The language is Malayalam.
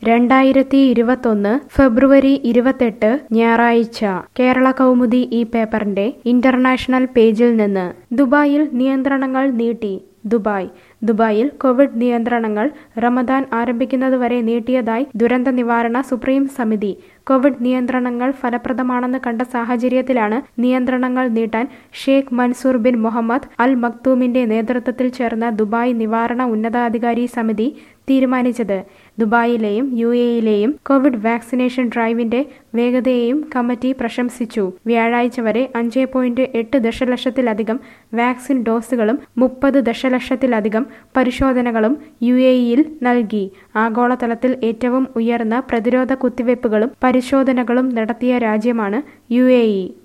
രണ്ടായിരത്തി ഇരുപത്തൊന്ന് ഫെബ്രുവരി ഇരുപത്തെട്ട് ഞായറാഴ്ച കേരള കൗമുദി ഈ പേപ്പറിന്റെ ഇന്റർനാഷണൽ പേജിൽ നിന്ന് ദുബായിൽ നിയന്ത്രണങ്ങൾ നീട്ടി ദുബായ് ദുബായിൽ കോവിഡ് നിയന്ത്രണങ്ങൾ റമദാൻ ആരംഭിക്കുന്നതുവരെ നീട്ടിയതായി ദുരന്ത നിവാരണ സുപ്രീം സമിതി കോവിഡ് നിയന്ത്രണങ്ങൾ ഫലപ്രദമാണെന്ന് കണ്ട സാഹചര്യത്തിലാണ് നിയന്ത്രണങ്ങൾ നീട്ടാൻ Sheikh Mansoor bin Mohammed al മക്തൂമിന്റെ നേതൃത്വത്തിൽ ചേർന്ന ദുബായ് നിവാരണ ഉന്നതാധികാരി സമിതി തീരുമാനിച്ചത് ദുബായിലെയും യു എയിലെയും കോവിഡ് വാക്സിനേഷൻ ഡ്രൈവിന്റെ വേഗതയെയും കമ്മിറ്റി പ്രശംസിച്ചു വ്യാഴാഴ്ച വരെ അഞ്ച് പോയിന്റ് എട്ട് ദശലക്ഷത്തിലധികം വാക്സിൻ ഡോസുകളും മുപ്പത് ദശലക്ഷത്തിലധികം പരിശോധനകളും യു എഇയിൽ നൽകി ആഗോളതലത്തിൽ ഏറ്റവും ഉയർന്ന പ്രതിരോധ കുത്തിവയ്പ്പുകളും പരിശോധനകളും നടത്തിയ രാജ്യമാണ് യു എ ഇ